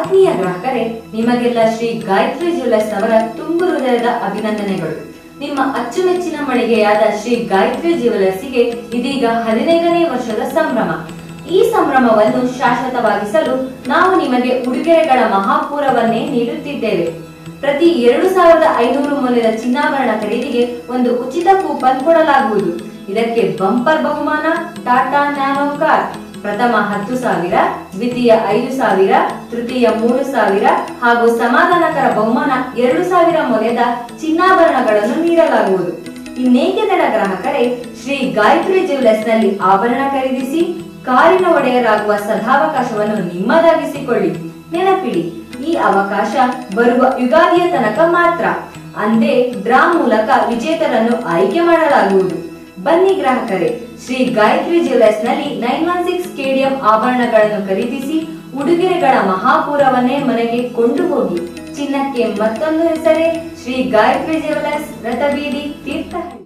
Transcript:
ಆತ್ಮೀಯ ಗ್ರಾಹಕರೇ ನಿಮಗೆಲ್ಲ ಶ್ರೀ ಗಾಯತ್ರಿ ಜ್ಯುವೆಲ್ಲರ್ಸ್ ಅವರ ತುಂಬು ಹೃದಯದ ಅಭಿನಂದನೆಗಳು ನಿಮ್ಮ ಅಚ್ಚುಮೆಚ್ಚಿನ ಮಳಿಗೆಯಾದ ಶ್ರೀ ಗಾಯತ್ರಿ ಜ್ಯುವೆಲ್ಲರ್ಸ್ಗೆ ಇದೀಗ ಹದಿನೈದನೇ ವರ್ಷದ ಸಂಭ್ರಮ ಈ ಸಂಭ್ರಮವನ್ನು ಶಾಶ್ವತವಾಗಿಸಲು ನಾವು ನಿಮಗೆ ಉಡುಗೊರೆಗಳ ಮಹಾಪೂರವನ್ನೇ ನೀಡುತ್ತಿದ್ದೇವೆ ಪ್ರತಿ ಎರಡು ಸಾವಿರದ ಐನೂರು ಮೌಲ್ಯದ ಚಿನ್ನಾಭರಣ ಖರೀದಿಗೆ ಒಂದು ಉಚಿತ ಕೂಪನ್ ಕೊಡಲಾಗುವುದು ಇದಕ್ಕೆ ಬಂಪರ್ ಬಹುಮಾನ ಟಾಟಾ ನ್ಯಾನೋ ಕಾರ್ ಪ್ರಥಮ ಹತ್ತು ಸಾವಿರ ದ್ವಿತೀಯ ಐದು ಸಾವಿರ ತೃತೀಯ ಮೂರು ಸಾವಿರ ಹಾಗೂ ಸಮಾಧಾನಕರ ಬಹುಮಾನ ಎರಡು ಸಾವಿರ ಮೌಲ್ಯದ ಚಿನ್ನಾಭರಣಗಳನ್ನು ನೀಡಲಾಗುವುದು ಇನ್ನೇಕೆ ತಡ ಗ್ರಾಹಕರೇ ಶ್ರೀ ಗಾಯತ್ರಿ ಜ್ಯುವೆಲ್ಲರ್ಸ್ ನಲ್ಲಿ ಆಭರಣ ಖರೀದಿಸಿ ಕಾರಿನ ಒಡೆಯರಾಗುವ ಸದಾವಕಾಶವನ್ನು ನಿಮ್ಮದಾಗಿಸಿಕೊಳ್ಳಿ ನೆನಪಿಡಿ ಈ ಅವಕಾಶ ಬರುವ ಯುಗಾದಿಯ ತನಕ ಮಾತ್ರ ಅಂದೇ ಡ್ರಾ ಮೂಲಕ ವಿಜೇತರನ್ನು ಆಯ್ಕೆ ಮಾಡಲಾಗುವುದು ಬನ್ನಿ ಗ್ರಾಹಕರೇ ಶ್ರೀ ಗಾಯತ್ರಿ ಜ್ಯುವೆಲ್ಲರ್ಸ್ ನಲ್ಲಿ ನೈನ್ ಒನ್ ಸಿಕ್ಸ್ ಕೆಡಿಎಂ ಆಭರಣಗಳನ್ನು ಖರೀದಿಸಿ ಉಡುಗೊರೆಗಳ ಮಹಾಪೂರವನ್ನೇ ಮನೆಗೆ ಕೊಂಡು ಹೋಗಿ ಚಿನ್ನಕ್ಕೆ ಮತ್ತೊಂದು ಹೆಸರೇ ಶ್ರೀ ಗಾಯತ್ರಿ ಜ್ಯುವೆಲ್ಲರ್ಸ್ ರಥಬೀದಿ ತೀರ್ಥ